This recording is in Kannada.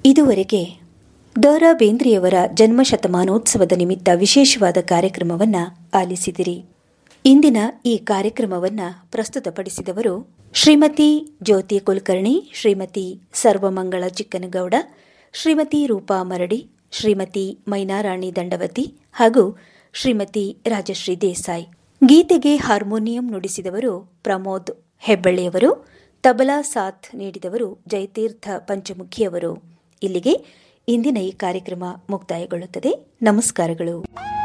ಇದುವರೆಗೆ ದ ರಾ ಬೇಂದ್ರೆಯವರ ಜನ್ಮ ಶತಮಾನೋತ್ಸವದ ನಿಮಿತ್ತ ವಿಶೇಷವಾದ ಕಾರ್ಯಕ್ರಮವನ್ನು ಆಲಿಸಿದಿರಿ ಇಂದಿನ ಈ ಕಾರ್ಯಕ್ರಮವನ್ನು ಪ್ರಸ್ತುತಪಡಿಸಿದವರು ಶ್ರೀಮತಿ ಜ್ಯೋತಿ ಕುಲಕರ್ಣಿ ಶ್ರೀಮತಿ ಸರ್ವಮಂಗಳ ಚಿಕ್ಕನಗೌಡ ಶ್ರೀಮತಿ ರೂಪಾ ಮರಡಿ ಶ್ರೀಮತಿ ಮೈನಾರಾಣಿ ದಂಡವತಿ ಹಾಗೂ ಶ್ರೀಮತಿ ರಾಜಶ್ರೀ ದೇಸಾಯಿ ಗೀತೆಗೆ ಹಾರ್ಮೋನಿಯಂ ನುಡಿಸಿದವರು ಪ್ರಮೋದ್ ಹೆಬ್ಬಳ್ಳಿಯವರು ತಬಲಾ ಸಾಥ್ ನೀಡಿದವರು ಜಯತೀರ್ಥ ಪಂಚಮುಖಿಯವರು ಇಲ್ಲಿಗೆ ಇಂದಿನ ಈ ಕಾರ್ಯಕ್ರಮ ಮುಕ್ತಾಯಗೊಳ್ಳುತ್ತದೆ ನಮಸ್ಕಾರಗಳು